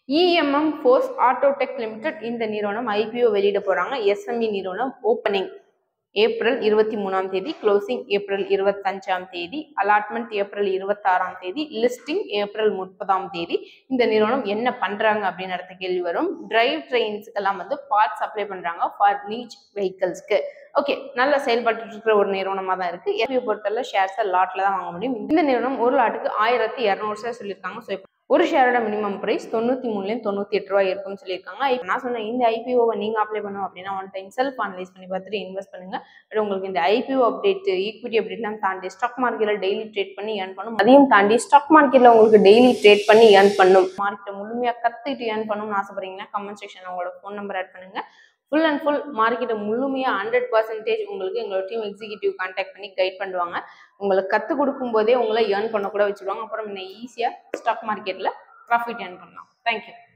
EMM force Autotech limited இந்த நிறுவனம் IPO வெளியிட போறாங்க எஸ்எம்இ நிறுவனம் ஓப்பனிங் ஏப்ரல் இருபத்தி மூணாம் தேதி க்ளோசிங் ஏப்ரல் இருபத்தஞ்சாம் தேதி அலாட்மெண்ட் ஏப்ரல் இருபத்தாறாம் தேதி லிஸ்டிங் ஏப்ரல் முப்பதாம் தேதி இந்த நிறுவனம் என்ன பண்றாங்க அப்படின்னு அடுத்த கேள்வி வரும் டிரைவ் ட்ரெயின்ஸுக்கெல்லாம் வந்து பார்ட்ஸ் அப்ளை பண்றாங்க ஃபார் நீச் வெஹிக்கல்ஸ்க்கு ஓகே நல்ல செயல்பட்டு இருக்கிற ஒரு நிறுவனமா தான் இருக்கு எஃபிஓ பொறுத்தவரை ஷேர்ஸை லாட்ல தான் வாங்க முடியும் இந்த நிறுவனம் ஒரு லாட்டுக்கு ஆயிரத்தி இரநூறு ஷேர் சொல்லியிருக்காங்க ஸோ ஒரு ஷேரோட மினிமம் பிரைஸ் தொண்ணூற்றி மூணுலேயும் தொண்ணூற்றி எட்டு ரூபா இருக்கும்னு சொல்லியிருக்காங்க இப்போ நான் சொன்னேன் இந்த ஐபிஓவை நீங்கள் அப்ளை பண்ணணும் அப்படின்னா ஒன் டைம் செல்ஃப் அனலைஸ் பண்ணி பார்த்துட்டு இன்வெஸ்ட் பண்ணுங்க பட் உங்களுக்கு இந்த ஐபிஓ அப்டேட் ஈக்விட்டி அப்டேட்லாம் தாண்டி ஸ்டாக் மார்க்கெட்டில் டெய்லி ட்ரேட் பண்ணி ஏர்ன் பண்ணும் அதையும் தாண்டி ஸ்டாக் மார்க்கெட்டில் உங்களுக்கு டெய்லி ட்ரேட் பண்ணி ஏர்ன் பண்ணும் மார்க்கெட்டை முழுமையாக கற்றுக்கிட்டு ஏர்ன் பண்ணணும்னு ஆசைப்படுறீங்கன்னா கமெண்ட் செக்ஷன் உங்களோட ஃபோன் நம்பர் ஆட் பண்ணுங்க ஃபுல் அண்ட் ஃபுல் மார்க்கெட்டை முழுமையாக ஹண்ட்ரட் பர்சன்டேஜ் உங்களுக்கு எங்களோட டீம் எக்ஸிக்யூட்டிவ் கான்டாக்ட் பண்ணி கைட் பண்ணுவாங்க உங்களுக்கு கற்றுக் கொடுக்கும் போதே உங்களை ஏர்ன் பண்ண கூட வச்சுருவாங்க அப்புறம் இன்னும் ஈஸியாக ஸ்டாக் மார்க்கெட்டில் ப்ராஃபிட் ஏர்ன் பண்ணலாம் தேங்க்யூ